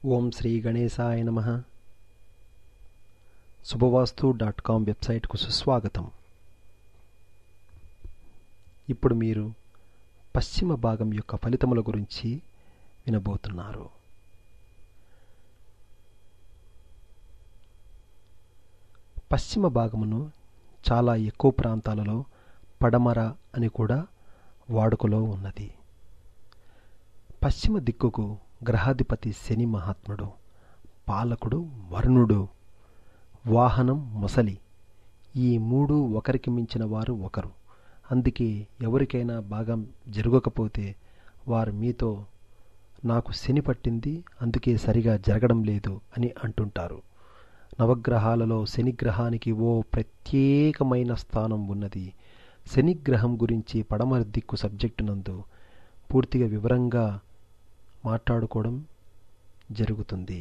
ఓం శ్రీ గణేశాయ నమ శుభవాస్తు dot com వెబ్సైట్కు సుస్వాగతం ఇప్పుడు మీరు పశ్చిమ భాగం యొక్క ఫలితముల గురించి వినబోతున్నారు పశ్చిమ భాగమును చాలా ఎక్కువ ప్రాంతాలలో పడమర అని కూడా వాడుకలో ఉన్నది పశ్చిమ దిక్కుకు గ్రహాధిపతి శని మహాత్ముడు పాలకుడు వరుణుడు వాహనం మొసలి ఈ మూడు ఒకరికి మించిన వారు ఒకరు అందుకే ఎవరికైనా బాగా జరగకపోతే వారు మీతో నాకు శని పట్టింది అందుకే సరిగా జరగడం లేదు అని అంటుంటారు నవగ్రహాలలో శనిగ్రహానికి ఓ ప్రత్యేకమైన స్థానం ఉన్నది శనిగ్రహం గురించి పడమర దిక్కు సబ్జెక్టు నందు పూర్తిగా వివరంగా మాట్లాడుకోవడం జరుగుతుంది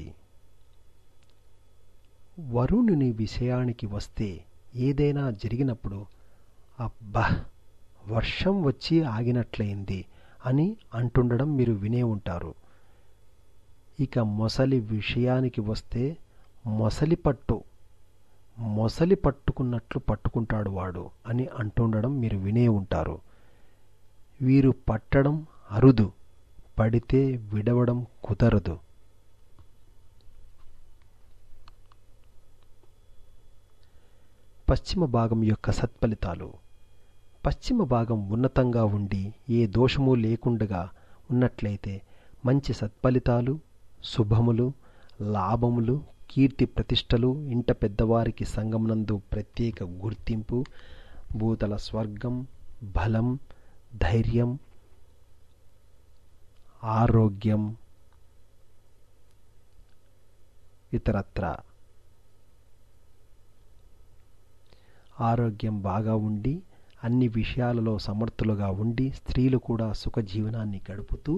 వరుణుని విషయానికి వస్తే ఏదైనా జరిగినప్పుడు అబ్బా వర్షం వచ్చి ఆగినట్లయింది అని అంటుండడం మీరు వినే ఉంటారు ఇక మొసలి విషయానికి వస్తే మొసలి పట్టు మొసలి పట్టుకున్నట్లు పట్టుకుంటాడు వాడు అని అంటుండడం మీరు వినే ఉంటారు వీరు పట్టడం అరుదు పడితే విడవడం కుదరదు పశ్చిమ భాగం యొక్క సత్ఫలితాలు పశ్చిమ భాగం ఉన్నతంగా ఉండి ఏ దోషము లేకుండగా ఉన్నట్లయితే మంచి సత్ఫలితాలు శుభములు లాభములు కీర్తి ప్రతిష్టలు ఇంట పెద్దవారికి సంగమునందు ప్రత్యేక గుర్తింపు భూతల స్వర్గం బలం ధైర్యం ఆరోగ్యం ఇతరత్ర ఆరోగ్యం బాగా ఉండి అన్ని విషయాలలో సమర్థులుగా ఉండి స్త్రీలు కూడా సుఖజీవనాన్ని గడుపుతూ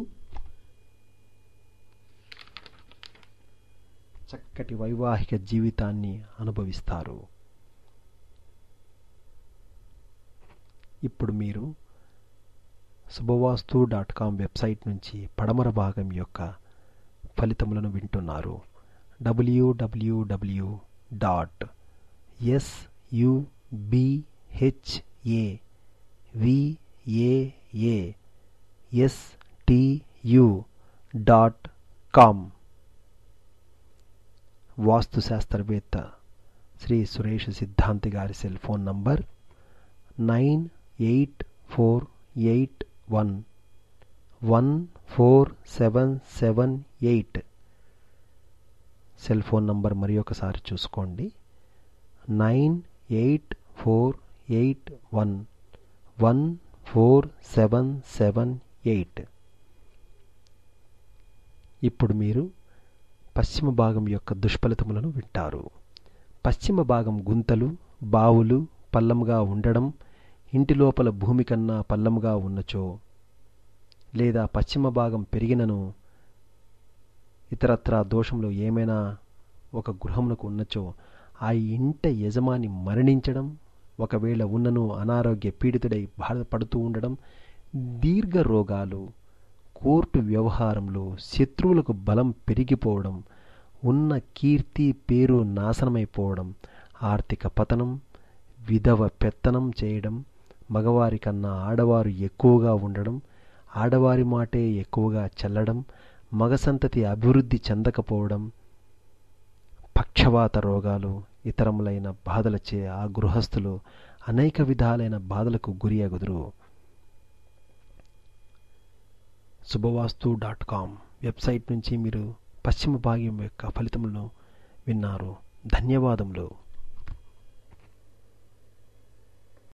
చక్కటి వైవాహిక జీవితాన్ని అనుభవిస్తారు ఇప్పుడు మీరు శుభవాస్తు డాట్ కామ్ వెబ్సైట్ నుంచి పడమర భాగం యొక్క ఫలితములను వింటున్నారు W W W dot S U B H A V A A S T U dot com వాస్తుశాస్త్రవేత్త శ్రీ సురేష్ సిద్ధాంతి గారి cell phone number nine eight four eight one one four seven seven eight cell phone number మరి ఒకసారి చూసుకోండి nine eight four eight one one four seven seven eight ఇప్పుడు మీరు పశ్చిమ భాగం యొక్క దుష్ఫలితములను వింటారు పశ్చిమ భాగం గుంతలు బావులు పల్లముగా ఉండడం ఇంటి లోపల భూమి కన్నా పల్లముగా ఉన్నచో లేదా పశ్చిమ భాగం పెరిగినను ఇతరత్రా దోషంలో ఏమైనా ఒక గృహమునకు ఉన్నచో ఆ ఇంట యజమాని మరణించడం ఒకవేళ ఉన్నను అనారోగ్య పీడితుడై బాధపడుతూ ఉండడం దీర్ఘ రోగాలు కోర్టు వ్యవహారంలో శత్రువులకు బలం పెరిగిపోవడం ఉన్న కీర్తి పేరు నాశనమైపోవడం ఆర్థిక పతనం విధవ పెత్తనం చేయడం మగవారి కన్నా ఆడవారు ఎక్కువగా ఉండడం ఆడవారి మాటే ఎక్కువగా చల్లడం మగ సంతతి అభివృద్ధి చెందకపోవడం పక్షవాత రోగాలు ఇతరములైన బాధలచే ఆ గృహస్థులు అనేక విధాలైన బాధలకు గురి అగుదురు శుభవాస్తు డాట్ కామ్ వెబ్సైట్ నుంచి మీరు పశ్చిమ భాగ్యం యొక్క ఫలితములను విన్నారు ధన్యవాదములు